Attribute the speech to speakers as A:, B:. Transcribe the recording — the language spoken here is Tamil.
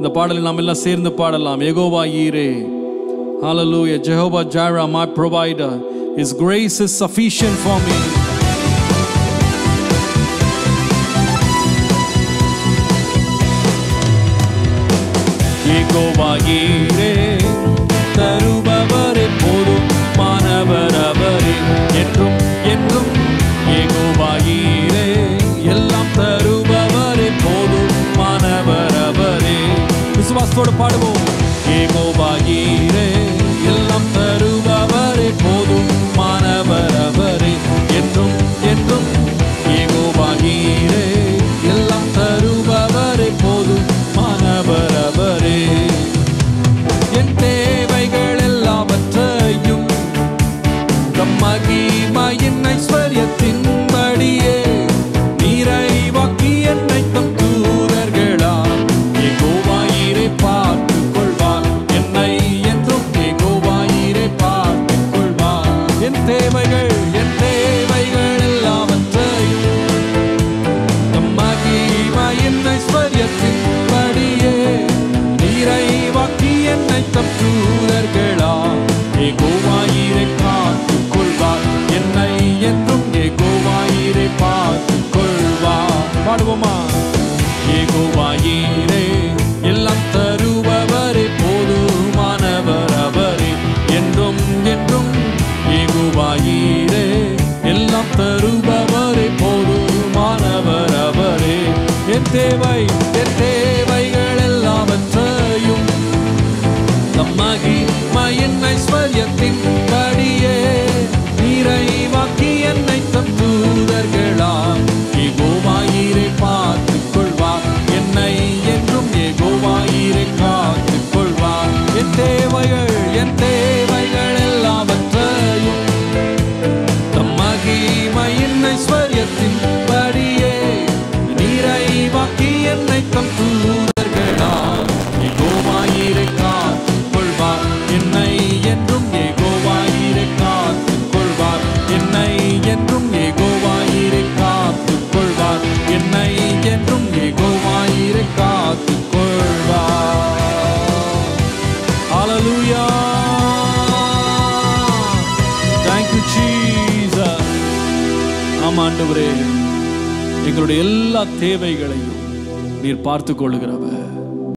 A: இந்த பாடலை நாம் எல்லாம் சேர்ந்து பாடலாம் எகோவா ஈரே Hallelujah. Jehovah Jireh, my provider. His grace is sufficient for me. Jehovah ஈரே, தருபவரே போதும் மாணவர் அவரே என்றும் என்றும் யெகோவா ஈரே, எல்லாம் தருபவரே போதும் மாணவர் அவரே விசுவாசத்தோடு பாடுவோம் யெகோவா ஈரே, எல்லாம் தருபவரே போதும் மாணவர் அவரே என்றும் என்றும் யெகோவா ஈரே, எல்லாம் தருபவரே போதும் மாணவர் அவரே என் தேவைகள் எல்லாவற்றையும் தம் மகிமையின் ஐஸ்வர்யத்தின்படியே நிறைவாக்கி என்னை தம் தூதர்களால் யெகோவாயிரை பார்த்துக் கொள்வார் என்னை என்றும் யெகோவாயிரை பார்த்துக் கொள்வார் என் தேவைகள் என் தேவைகள் எல்லாவற்றையும் தம் மகிமையின் ஐஸ்வர்யத்தின்படியே நிறைவாக்கி என்னை தம் தூதர்களால் யெகோவாயிரை காத்துக் கொள்வார் என்னை என்றும் யெகோவாயிரை பார்த்துக் கொள்வார் பாடுவோமா யெகோவாயிரே எல்லாம் தருபவரே போதுமானவர் அவரே என்றும் என்றும் யெகோவாயிரே எல்லாம் தருபவரே போதுமானவர் அவரே என் தேவை என் தேவைகள் எல்லாவற்றையும் தம்மகி மயின் ஐஸ்வர்யத்தின் படியே நிறைவாக்கி என்னை தம் தூதர்களாம் ஏகோவாயிரை பார்த்துக் கொள்வார் என்னை என்றும் ஏகோவாயிரை காத்துக் கொள்வார் என் தேவைகள் என் தேவைகள் எல்லாவற்றையும் தம்மகி மயின் ஐஸ்வர்யத்தின் படியே நிறைவாக்கி என்னை தம் தூதர்களால் ஏகோவாயிரை காத்துக் கொள்வார் என்னை என்றும் ஏகோவாயிரை காத்துக் கொள்வார் என்னை என்றும் ஏகோவாயிரை காத்துக் கொள்வார் என்னை என்றும் ஏகோவாயிரை காத்துக் கொள்வார் Hallelujah. Thank you, Jesus. ஆமா ஆண்டவரே எங்களுடைய எல்லா தேவைகளையும் நீர் பார்த்துக் கொள்ளுகிறவர்